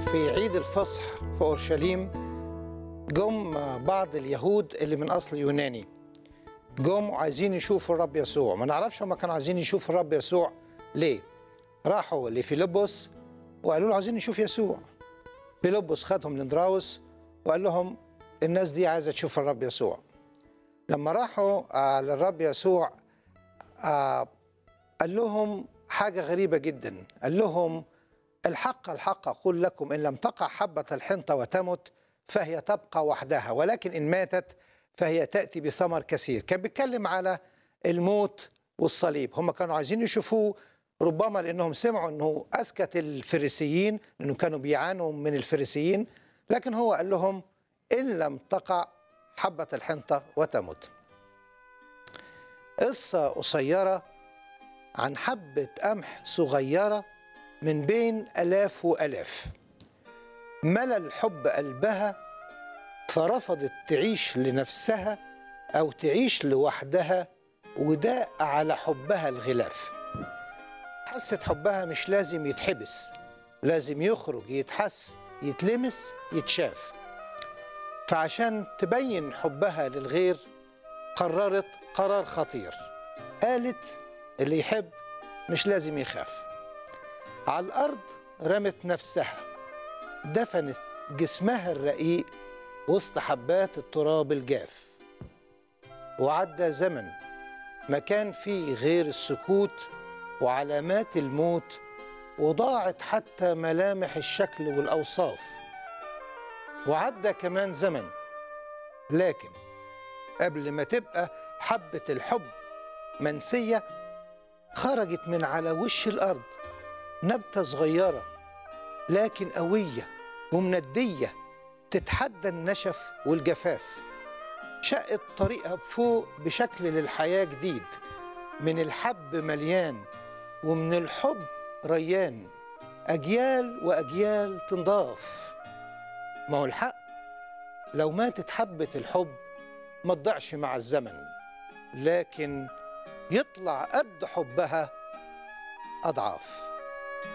في عيد الفصح في اورشليم جم بعض اليهود اللي من اصل يوناني جم عايزين يشوفوا الرب يسوع ما نعرفش هم كانوا عايزين يشوفوا الرب يسوع ليه راحوا لفيلبس وقالوا له عايزين نشوف يسوع فيلبس خدهم لاندراوس وقال لهم الناس دي عايزه تشوف الرب يسوع لما راحوا آه للرب يسوع آه قال لهم حاجه غريبه جدا قال لهم الحق الحق اقول لكم ان لم تقع حبه الحنطه وتمت فهي تبقى وحدها ولكن ان ماتت فهي تاتي بثمر كثير كان بيتكلم على الموت والصليب هم كانوا عايزين يشوفوه ربما لانهم سمعوا انه اسكت الفريسيين لانه كانوا بيعانوا من الفريسيين لكن هو قال لهم ان لم تقع حبه الحنطه وتمت قصه قصيره عن حبه قمح صغيره من بين الاف والاف ملا الحب قلبها فرفضت تعيش لنفسها او تعيش لوحدها وداء على حبها الغلاف حست حبها مش لازم يتحبس لازم يخرج يتحس يتلمس يتشاف فعشان تبين حبها للغير قررت قرار خطير قالت اللي يحب مش لازم يخاف على الأرض رمت نفسها دفنت جسمها الرقيق وسط حبات التراب الجاف وعدى زمن ما كان فيه غير السكوت وعلامات الموت وضاعت حتى ملامح الشكل والأوصاف وعدى كمان زمن لكن قبل ما تبقى حبة الحب منسية خرجت من على وش الأرض نبتة صغيرة لكن قوية ومندية تتحدى النشف والجفاف شقت طريقها بفوق بشكل للحياة جديد من الحب مليان ومن الحب ريان أجيال وأجيال تنضاف ما هو الحق لو ماتت حبة الحب ما تضيعش مع الزمن لكن يطلع قد حبها أضعاف